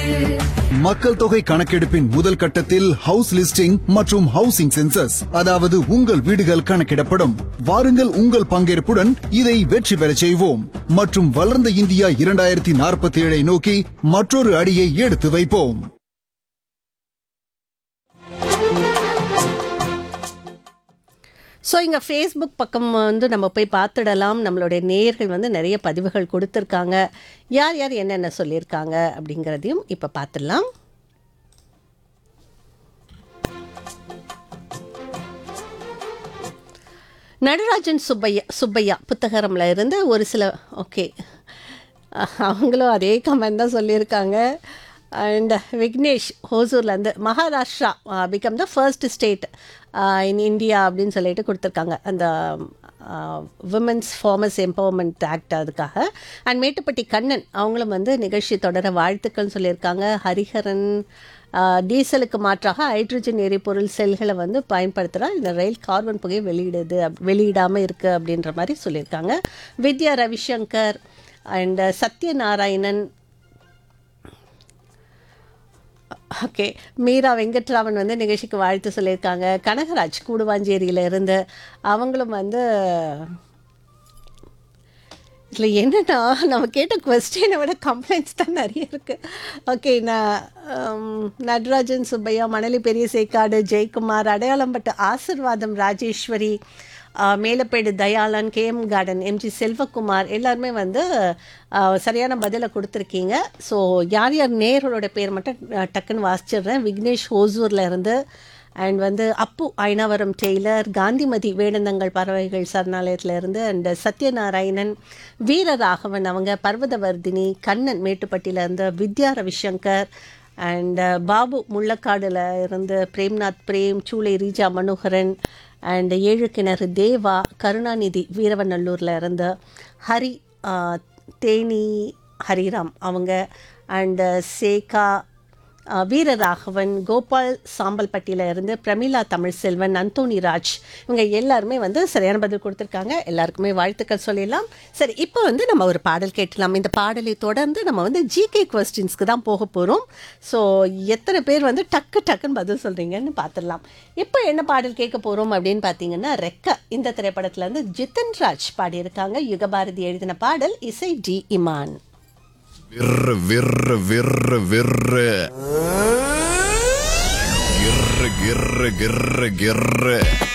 மக்கள் தொகை கணக்கெடுப்பின் முதல் கட்டத்தில் ஹவுஸ் லிஸ்டிங் மற்றும் ஹவுசிங் சென்சஸ் அதாவது உங்கள் வீடுகள் கணக்கிடப்படும் வாருங்கள் உங்கள் பங்கேற்புடன் இதை வெற்றி பெறச் செய்வோம் மற்றும் வளர்ந்த இந்தியா இரண்டாயிரத்தி நாற்பத்தி ஏழை நோக்கி மற்றொரு அடியை எடுத்து வைப்போம் ஸோ இங்கே ஃபேஸ்புக் பக்கம் வந்து நம்ம போய் பார்த்துடலாம் நம்மளுடைய நேயர்கள் வந்து நிறைய பதிவுகள் கொடுத்துருக்காங்க யார் யார் என்னென்ன சொல்லியிருக்காங்க அப்படிங்கிறதையும் இப்போ பார்த்துடலாம் நடராஜன் சுப்பையா சுப்பையா புத்தகரம்ல இருந்து ஒரு சில ஓகே அவங்களும் அதே கமெண்ட் தான் சொல்லியிருக்காங்க அண்ட் விக்னேஷ் ஹோசூர்லேருந்து Maharashtra become the first state in India அப்படின்னு சொல்லிட்டு கொடுத்துருக்காங்க அந்த விமன்ஸ் ஃபார்மஸ் எம்பவர்மெண்ட் ஆக்ட் அதுக்காக அண்ட் மேட்டுப்பட்டி கண்ணன் அவங்களும் வந்து நிகழ்ச்சி தொடர வாழ்த்துக்கள் சொல்லியிருக்காங்க ஹரிஹரன் ஆஹ், டீசலுக்கு மாற்றாக ஹைட்ரஜன் எரிபொருள் செல்களை வந்து பயன்படுத்துகிறா இந்த ரயில் கார்பன் புகையை வெளியிடுது அப் வெளியிடாமல் இருக்குது அப்படின்ற மாதிரி சொல்லியிருக்காங்க வித்யா ரவிசங்கர் அண்ட் சத்யநாராயணன் ஓகே மீரா வெங்கட்ராமன் வந்து நிகழ்ச்சிக்கு வாழ்த்து சொல்லியிருக்காங்க கனகராஜ் கூடுவாஞ்சேரியில இருந்து அவங்களும் வந்து இதில் என்னென்னா நம்ம கேட்ட கொஸ்டினை விட கம்ப்ளைண்ட்ஸ் தான் நிறைய இருக்குது ஓகே நான் ஹம், நடராஜன் சுப்பையா மணலி பெரிய சேக்காடு ஜெயக்குமார் அடையாளம்பட்டு ஆசிர்வாதம் ராஜேஸ்வரி ஆஹ், Melappedu Dayalan KM garden MG Selvakumar எல்லாருமே வந்து ஆஹ், சரியான பதிலை கொடுத்துருக்கீங்க ஸோ யார் யார் நேர்களோட பேர் மட்டும் ஆஹ், டக்குன்னு வாசிச்சிடுறேன் விக்னேஷ் ஹோசூரில் இருந்து அண்ட் வந்து அப்பு ஐனாவரம் டெய்லர் காந்திமதி வேடந்தங்கள் பறவைகள் சரணாலயத்துல இருந்து அண்ட் சத்யநாராயணன் வீரராகவன் அவங்க பர்வதவர்தினி கண்ணன் மேட்டுப்பட்டியில இருந்து வித்யா ரவிசங்கர் அண்ட் பாபு முள்ளக்காடுல இருந்து பிரேம்நாத் பிரேம் சூளை ரீஜா மனோகரன் அண்ட் ஏழு கிணறு தேவா கருணாநிதி வீரவநல்லூர்ல இருந்து ஹரி ஆஹ், தேனி ஹரிராம் அவங்க அண்ட் சேகா அஹ், வீரராகவன் கோபால் சாம்பல்பட்டியில இருந்து பிரமிளா தமிழ்செல்வன் அந்தோனி ராஜ் இவங்க எல்லாருமே வந்து சரியான பதில் கொடுத்துருக்காங்க எல்லாருக்குமே வாழ்த்துக்கள் சொல்லிடலாம் சரி இப்போ வந்து நம்ம ஒரு பாடல் கேட்கலாம் இந்த பாடலை தொடர்ந்து நம்ம வந்து ஜிகே கொஸ்டின்ஸ்க்கு தான் போக போகிறோம் ஸோ எத்தனை பேர் வந்து டக்கு டக்குன்னு பதில் சொல்கிறீங்கன்னு பார்த்துடலாம் இப்போ என்ன பாடல் கேட்க போகிறோம் அப்படின்னு பார்த்தீங்கன்னா ரெக்க இந்த திரைப்படத்துல இருந்து ஜித்தன் ராஜ் பாடியிருக்காங்க யுகபாரதி எழுதின பாடல் இசை டி இமான் விர்ரு விர்ரு விர்ரு விர்ரு கிர்ரு கிர்ரு கிர்ரு கிர்ரு